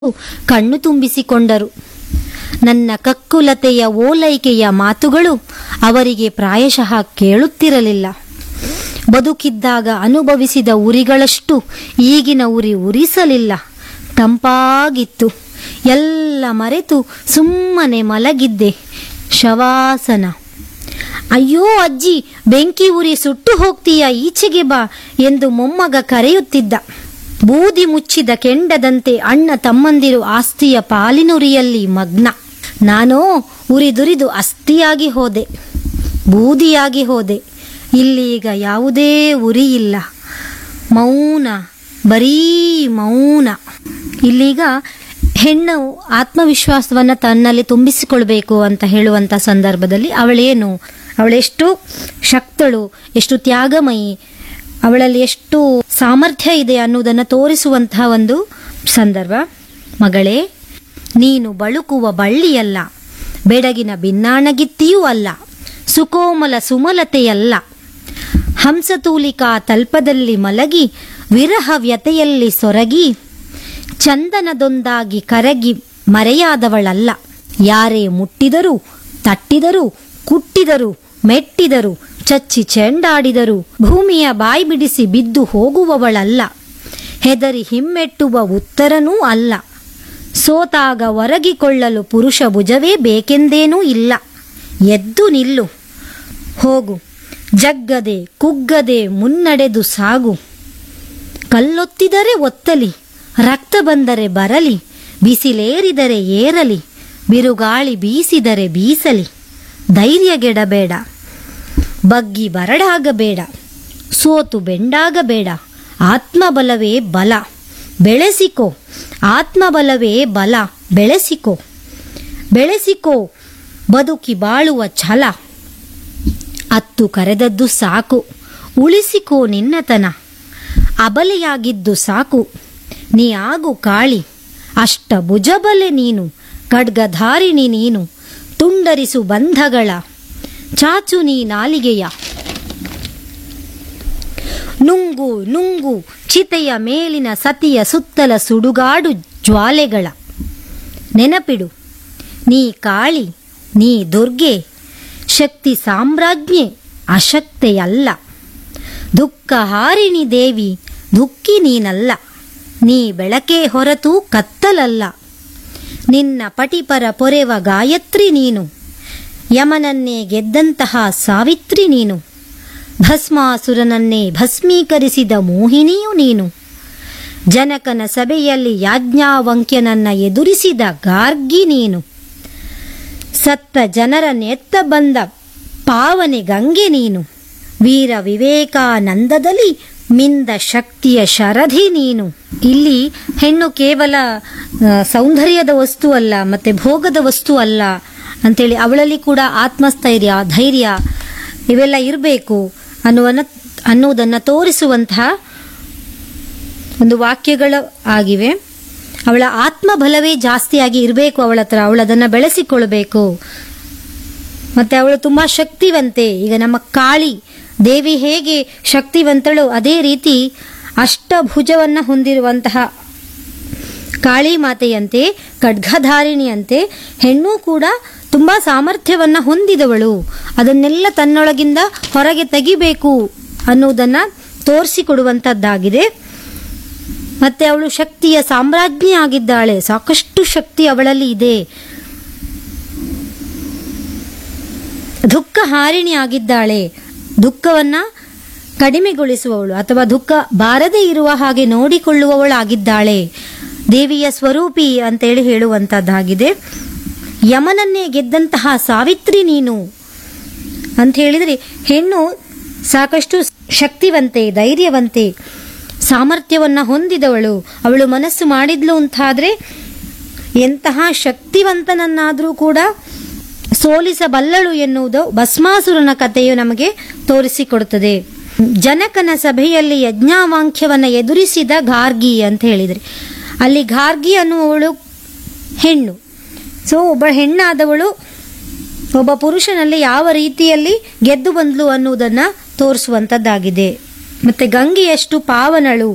ಕಣ್ಣು ತುಂಬಿಸಿಕೊಂಡರು ನನ್ನ ಕಕ್ಕುಲತೆಯ ಓಲೈಕೆಯ ಮಾತುಗಳು ಅವರಿಗೆ ಪ್ರಾಯಶಃ ಕೇಳುತ್ತಿರಲಿಲ್ಲ ಬದುಕಿದ್ದಾಗ ಅನುಭವಿಸಿದ ಉರಿಗಳಷ್ಟು ಈಗಿನ ಉರಿ ಉರಿಸಲಿಲ್ಲ ತಂಪಾಗಿತ್ತು ಎಲ್ಲ ಮರೆತು ಸುಮ್ಮನೆ ಮಲಗಿದ್ದೆ ಶವಾಸನ ಅಯ್ಯೋ ಅಜ್ಜಿ ಬೆಂಕಿ ಉರಿ ಸುಟ್ಟು ಹೋಗ್ತೀಯ ಈಚೆಗೆ ಬಾ ಎಂದು ಮೊಮ್ಮಗ ಕರೆಯುತ್ತಿದ್ದ ಬೂದಿ ಮುಚ್ಚಿದ ಕೆಂಡದಂತೆ ಅಣ್ಣ ತಮ್ಮಂದಿರು ಆಸ್ತಿಯ ಪಾಲಿನುರಿಯಲ್ಲಿ ಮಗ್ನ ನಾನೋ ಉರಿದುರಿದು ಅಸ್ಥಿಯಾಗಿ ಹೋದೆ ಬೂದಿಯಾಗಿ ಹೋದೆ ಇಲ್ಲೀಗ ಯಾವುದೇ ಉರಿ ಇಲ್ಲ ಮೌನ ಬರೀ ಮೌನ ಇಲ್ಲೀಗ ಹೆಣ್ಣು ಆತ್ಮವಿಶ್ವಾಸವನ್ನ ತನ್ನಲ್ಲಿ ತುಂಬಿಸಿಕೊಳ್ಬೇಕು ಅಂತ ಹೇಳುವಂತ ಸಂದರ್ಭದಲ್ಲಿ ಅವಳೇನು ಅವಳೆಷ್ಟು ಶಕ್ತಳು ಎಷ್ಟು ತ್ಯಾಗಮಯಿ ಅವಳಲ್ಲಿ ಎಷ್ಟು ಸಾಮರ್ಥ್ಯ ಇದೆ ಅನ್ನುವುದನ್ನು ತೋರಿಸುವಂತಹ ಒಂದು ಸಂದರ್ಭ ಮಗಳೇ ನೀನು ಬಳುಕುವ ಬಳ್ಳಿಯಲ್ಲ ಬೆಡಗಿನ ಭಿನ್ನಾಣಗಿತ್ತಿಯೂ ಅಲ್ಲ ಸುಕೋಮಲ ಸುಮಲತೆಯಲ್ಲ ಹಂಸತೂಲಿಕಾ ತಲ್ಪದಲ್ಲಿ ಮಲಗಿ ವಿರಹ ವ್ಯತೆಯಲ್ಲಿ ಸೊರಗಿ ಚಂದನದೊಂದಾಗಿ ಕರಗಿ ಮರೆಯಾದವಳಲ್ಲ ಯಾರೇ ಮುಟ್ಟಿದರೂ ತಟ್ಟಿದರೂ ಕುಟ್ಟಿದರು ಮೆಟ್ಟಿದರು ಚಚ್ಚಿ ಚೆಂಡಾಡಿದರು ಭೂಮಿಯ ಬಾಯಿ ಬಿಡಿಸಿ ಬಿದ್ದು ಹೋಗುವವಳಲ್ಲ ಹೆದರಿ ಹಿಮ್ಮೆಟ್ಟುವ ಉತ್ತರನೂ ಅಲ್ಲ ಸೋತಾಗ ಒರಗಿಕೊಳ್ಳಲು ಪುರುಷ ಭುಜವೇ ಬೇಕೆಂದೇನೂ ಇಲ್ಲ ಎದ್ದು ನಿಲ್ಲು ಹೋಗು ಜಗ್ಗದೆ ಕುಗ್ಗದೆ ಮುನ್ನಡೆದು ಸಾಗು ಕಲ್ಲೊತ್ತಿದರೆ ಒತ್ತಲಿ ರಕ್ತ ಬಂದರೆ ಬರಲಿ ಬಿಸಿಲೇರಿದರೆ ಏರಲಿ ಬಿರುಗಾಳಿ ಬೀಸಿದರೆ ಬೀಸಲಿ ಧೈರ್ಯಗೆಡಬೇಡ ಬಗ್ಗಿ ಬರಡಾಗಬೇಡ ಸೋತು ಬೆಂಡಾಗಬೇಡ ಆತ್ಮಬಲವೇ ಬಲ ಬೆಳೆಸಿಕೋ ಆತ್ಮಬಲವೇ ಬಲ ಬೆಳೆಸಿಕೋ ಬೆಳೆಸಿಕೋ ಬದುಕಿ ಬಾಳುವ ಛಲ ಅತ್ತು ಕರೆದದ್ದು ಸಾಕು ಉಳಿಸಿಕೋ ನಿನ್ನತನ ಅಬಲೆಯಾಗಿದ್ದು ಸಾಕು ನೀ ಆಗು ಕಾಳಿ ಅಷ್ಟ ಭುಜಬಲೆ ನೀನು ಖಡ್ಗಧಾರಿಣಿ ನೀನು ತುಂಡರಿಸು ಬಂಧಗಳ ಚಾಚು ನೀ ನಾಲಿಗೆಯ ನುಂಗು ನುಂಗು ಚಿತೆಯ ಮೇಲಿನ ಸತಿಯ ಸುತ್ತಲ ಸುಡುಗಾಡು ಜ್ವಾಲೆಗಳ ನೆನಪಿಡು ನೀ ಕಾಳಿ ನೀ ದುರ್ಗೆ ಶಕ್ತಿ ಸಾಮ್ರಾಜ್ಞೆ ಅಶಕ್ತೆಯಲ್ಲ ದುಃಖ ಹಾರಿಣಿ ದೇವಿ ದುಃಖಿ ನೀನಲ್ಲ ನೀ ಬೆಳಕೇ ಹೊರತು ಕತ್ತಲಲ್ಲ ನಿನ್ನ ಪಟಿಪರ ಪೊರೆವ ಗಾಯತ್ರಿ ನೀನು ಯಮನನ್ನೇ ಗೆದ್ದಂತಹ ಸಾವಿತ್ರಿ ನೀನು ಭಸ್ಮಾಸುರನನ್ನೇ ಭಸ್ಮೀಕರಿಸಿದ ಮೋಹಿನಿಯು ನೀನು ಜನಕನ ಸಭೆಯಲ್ಲಿ ಯಾಜ್ಞಾವಂಕ್ಯನನ್ನ ಎದುರಿಸಿದ ಗಾರ್ಗಿ ನೀನು ಸತ್ತ ಜನರ ನೆತ್ತ ಬಂದ ಪಾವನೆ ಗಂಗೆ ನೀನು ವೀರ ವಿವೇಕಾನಂದದಲ್ಲಿ ಮಿಂದ ಶಕ್ತಿಯ ಶರಧಿ ನೀನು ಇಲ್ಲಿ ಹೆಣ್ಣು ಕೇವಲ ಆ, ಸೌಂದರ್ಯದ ವಸ್ತು ಅಲ್ಲ ಮತ್ತೆ ಭೋಗದ ವಸ್ತು ಅಲ್ಲ ಅಂತೇಳಿ ಅವಳಲ್ಲಿ ಕೂಡ ಆತ್ಮಸ್ಥೈರ್ಯ ಧೈರ್ಯ ಇವೆಲ್ಲ ಇರಬೇಕು ಅನ್ನುವನ್ನ ಅನ್ನುವುದನ್ನು ತೋರಿಸುವಂತಹ ಒಂದು ವಾಕ್ಯಗಳು ಆಗಿವೆ ಅವಳ ಆತ್ಮಬಲವೇ ಜಾಸ್ತಿಯಾಗಿ ಇರಬೇಕು ಅವಳ ಹತ್ರ ಅವಳು ಅದನ್ನು ಬೆಳೆಸಿಕೊಳ್ಬೇಕು ಮತ್ತೆ ಅವಳು ತುಂಬಾ ಶಕ್ತಿವಂತೆ ಈಗ ನಮ್ಮ ಕಾಳಿ ದೇವಿ ಹೇಗೆ ಶಕ್ತಿವಂತಳು ಅದೇ ರೀತಿ ಅಷ್ಟಭುಜವನ್ನ ಹೊಂದಿರುವಂತಹ ಕಾಳಿ ಮಾತೆಯಂತೆ ಖಡ್ಗಧಾರಿಣಿಯಂತೆ ಹೆಣ್ಣು ಕೂಡ ತುಂಬಾ ಸಾಮರ್ಥ್ಯವನ್ನ ಹೊಂದಿದವಳು ಅದನ್ನೆಲ್ಲ ತನ್ನೊಳಗಿಂದ ಹೊರಗೆ ತೆಗಿಬೇಕು ಅನ್ನುವುದನ್ನ ತೋರಿಸಿಕೊಡುವಂತದ್ದಾಗಿದೆ ಮತ್ತೆ ಅವಳು ಶಕ್ತಿಯ ಸಾಮ್ರಾಜ್ಞಿ ಆಗಿದ್ದಾಳೆ ಸಾಕಷ್ಟು ಶಕ್ತಿ ಅವಳಲ್ಲಿ ಇದೆ ದುಃಖ ಹಾರಿಣಿ ಆಗಿದ್ದಾಳೆ ದುಃಖವನ್ನ ಕಡಿಮೆಗೊಳಿಸುವವಳು ಅಥವಾ ದುಃಖ ಬಾರದೇ ಇರುವ ಹಾಗೆ ನೋಡಿಕೊಳ್ಳುವವಳಾಗಿದ್ದಾಳೆ ದೇವಿಯ ಸ್ವರೂಪಿ ಅಂತೇಳಿ ಹೇಳುವಂತದ್ದಾಗಿದೆ ಯಮನನ್ನೇ ಗೆದ್ದಂತಹ ಸಾವಿತ್ರಿ ನೀನು ಅಂತ ಹೇಳಿದ್ರೆ ಹೆಣ್ಣು ಸಾಕಷ್ಟು ಶಕ್ತಿವಂತೆ ಧೈರ್ಯವಂತೆ ಸಾಮರ್ಥ್ಯವನ್ನ ಹೊಂದಿದವಳು ಅವಳು ಮನಸ್ಸು ಮಾಡಿದ್ಲು ಅಂತಾದ್ರೆ ಎಂತಹ ಶಕ್ತಿವಂತನನ್ನಾದರೂ ಕೂಡ ಸೋಲಿಸಬಲ್ಲಳು ಎನ್ನುವುದು ಭಸ್ಮಾಸುರನ ಕಥೆಯು ನಮಗೆ ತೋರಿಸಿಕೊಡುತ್ತದೆ ಜನಕನ ಸಭೆಯಲ್ಲಿ ಯಜ್ಞಾವಾಂಕ್ಯವನ್ನ ಎದುರಿಸಿದ ಗಾರ್ಗಿ ಅಂತ ಹೇಳಿದ್ರೆ ಅಲ್ಲಿ ಗಾರ್ಗಿ ಅನ್ನುವವಳು ಹೆಣ್ಣು ಸೊ ಒಬ್ಬ ಹೆಣ್ಣಾದವಳು ಒಬ್ಬ ಪುರುಷನಲ್ಲಿ ಯಾವ ರೀತಿಯಲ್ಲಿ ಗೆದ್ದು ಬಂದ್ಲು ಅನ್ನುವುದನ್ನ ತೋರಿಸುವಂತದ್ದಾಗಿದೆ ಮತ್ತೆ ಗಂಗೆಯಷ್ಟು ಪಾವನಳು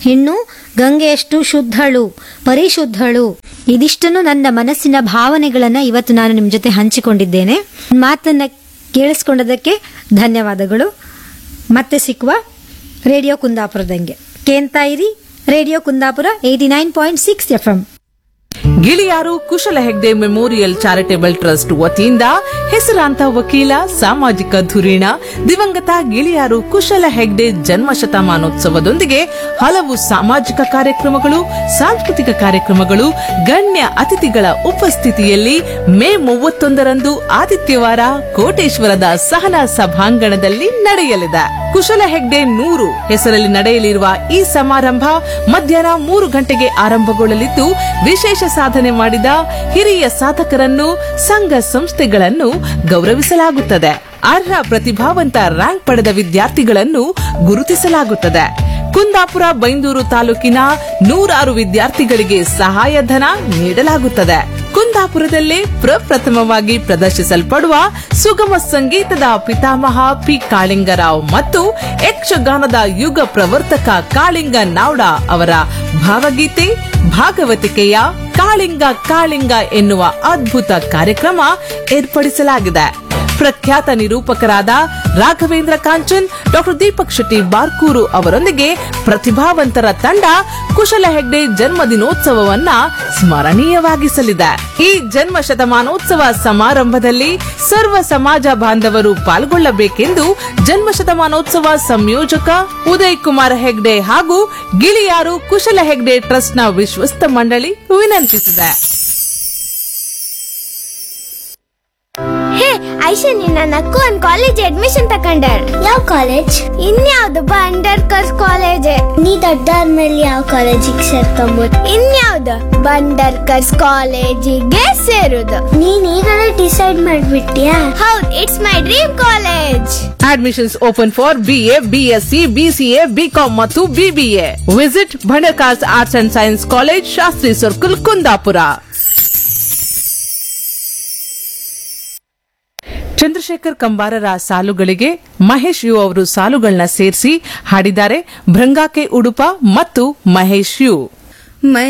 ಹೆಣ್ಣು ಗಂಗೆಯಷ್ಟು ಶುದ್ಧಳು ಪರಿಶುದ್ಧಳು ಇದಿಷ್ಟನ್ನು ನನ್ನ ಮನಸ್ಸಿನ ಭಾವನೆಗಳನ್ನ ಇವತ್ತು ನಾನು ನಿಮ್ಮ ಜೊತೆ ಹಂಚಿಕೊಂಡಿದ್ದೇನೆ ಮಾತನ್ನ ಕೇಳಿಸ್ಕೊಂಡದಕ್ಕೆ ಧನ್ಯವಾದಗಳು ಮತ್ತೆ ಸಿಕ್ಕುವ ರೇಡಿಯೋ ಕುಂದಾಪುರದಂಗೆ ಕೇಳ್ತಾ ಇರಿ radio Kundapura eighty nine point six F M Giliyaru Kushala Hegde memorial charitable trust ವತಿಯಿಂದ ಹೆಸರಾಂತ ವಕೀಲ ಸಾಮಾಜಿಕ ಧುರೀಣ ದಿವಂಗತ ಗಿಳಿಯಾರು ಕುಶಲ ಹೆಗ್ಡೆ ಜನ್ಮ ಶತಮಾನೋತ್ಸವದೊಂದಿಗೆ ಹಲವು ಸಾಮಾಜಿಕ ಕಾರ್ಯಕ್ರಮಗಳು ಸಾಂಸ್ಕೃತಿಕ ಕಾರ್ಯಕ್ರಮಗಳು ಗಣ್ಯ ಅತಿಥಿಗಳ ಉಪಸ್ಥಿತಿಯಲ್ಲಿ ಮೇ ಮೂವತ್ತೊಂದರಂದು ಆದಿತ್ಯವಾರ ಕೋಟೇಶ್ವರದ ಸಹನಾ ಸಭಾಂಗಣದಲ್ಲಿ ನಡೆಯಲಿದೆ ಕುಶಲ ಹೆಗ್ಡೆ ನೂರು ಹೆಸರಲ್ಲಿ ನಡೆಯಲಿರುವ ಈ ಸಮಾರಂಭ ಮಧ್ಯಾಹ್ನ ಮೂರು ಗಂಟೆಗೆ ಆರಂಭಗೊಳ್ಳಲಿದ್ದು ವಿಶೇಷ ಸಾಧನೆ ಮಾಡಿದ ಹಿರಿಯ ಸಾಧಕರನ್ನು ಸಂಘ ಸಂಸ್ಥೆಗಳನ್ನು ಗೌರವಿಸಲಾಗುತ್ತದೆ ಅರ್ಹ ಪ್ರತಿಭಾವಂತ ರ್ಯಾಂಕ್ ಪಡೆದ ವಿದ್ಯಾರ್ಥಿಗಳನ್ನು ಗುರುತಿಸಲಾಗುತ್ತದೆ ಕುಂದಾಪುರ ಬೈಂದೂರು ತಾಲೂಕಿನ ನೂರಾರು ವಿದ್ಯಾರ್ಥಿಗಳಿಗೆ ಸಹಾಯಧನ ನೀಡಲಾಗುತ್ತದೆ ಕುಂದಾಪುರದಲ್ಲೇ ಪ್ರಪ್ರಥಮವಾಗಿ ಪ್ರದರ್ಶಿಸಲ್ಪಡುವ ಸುಗಮ ಸಂಗೀತದ ಪಿತಾಮಹ ಪಿ ಕಾಳಿಂಗರಾವ್ ಮತ್ತು ಯಕ್ಷಗಾನದ ಯುಗ ಪ್ರವರ್ತಕ ಕಾಳಿಂಗ ನಾವ್ಡ ಅವರ ಭಾವಗೀತೆ ಭಾಗವತಿಕೆಯ ಕಾಳಿಂಗ ಕಾಳಿಂಗ ಎನ್ನುವ ಅದ್ಭುತ ಕಾರ್ಯಕ್ರಮ ಏರ್ಪಡಿಸಲಾಗಿದೆ ಪ್ರಖ್ಯಾತ ನಿರೂಪಕರಾದ ರಾಘವೇಂದ್ರ ಕಾಂಚನ್ ಡಾಕ್ಟರ್ ದೀಪಕ್ ಶೆಟ್ಟಿ ಬಾರ್ಕೂರು ಅವರೊಂದಿಗೆ ಪ್ರತಿಭಾವಂತರ ತಂಡ ಕುಶಲ ಹೆಗ್ಡೆ ಜನ್ಮ ದಿನೋತ್ಸವವನ್ನ ಸ್ಮರಣೀಯವಾಗಿಸಲಿದೆ ಈ ಜನ್ಮ ಶತಮಾನೋತ್ಸವ ಸಮಾರಂಭದಲ್ಲಿ ಸರ್ವ ಸಮಾಜ ಬಾಂಧವರು ಪಾಲ್ಗೊಳ್ಳಬೇಕೆಂದು ಜನ್ಮ ಶತಮಾನೋತ್ಸವ ಸಂಯೋಜಕ ಉದಯ್ ಕುಮಾರ್ ಹೆಗ್ಡೆ ಹಾಗೂ ಗಿಳಿಯಾರು ಕುಶಲ ಹೆಗ್ಡೆ ಟ್ರಸ್ಟ್ನ ವಿಶ್ವಸ್ತ ಮಂಡಳಿ ವಿನಂತಿಸಿದೆ ಹೇ ಐಶಾ ನಿನ್ನ ನಕ್ಕು ಒಂದ್ ಕಾಲೇಜ್ ಅಡ್ಮಿಷನ್ ತಕೊಂಡಾಳ ಯಾವ ಕಾಲೇಜ್ ಇನ್ಯಾವ್ದು ಬಂಡರ್ಕರ್ಸ್ ಕಾಲೇಜ್ ನೀ ದೊಡ್ಡಾದ್ಮೇಲೆ ಯಾವ ಕಾಲೇಜಿಗೆ ಸೇರ್ಕೊಂಬೋದು ಇನ್ಯಾವ್ದು ಬಂಡರ್ಕರ್ಸ್ ಕಾಲೇಜಿಗೆ ಸೇರುದು ನೀನ್ ಈಗಲೇ ಡಿಸೈಡ್ ಮಾಡ್ಬಿಟ್ಯಾ ಹೌದ್ it's my dream college admissions open for BA BSc BCA BCom ಮತ್ತು BBA visit Bhandarkars arts and science college Shastri circle Kundapura Chandrashekhar ಕಂಬಾರರ ಸಾಲುಗಳಿಗೆ ಮಹೇಶ್ ಯು ಅವರು ಸಾಲುಗಳನ್ನ ಸೇರಿಸಿ ಹಾಡಿದ್ದಾರೆ ಭೃಂಗಾಕೆ ಉಡುಪ ಮತ್ತು ಮಹೇಶ್ ಯು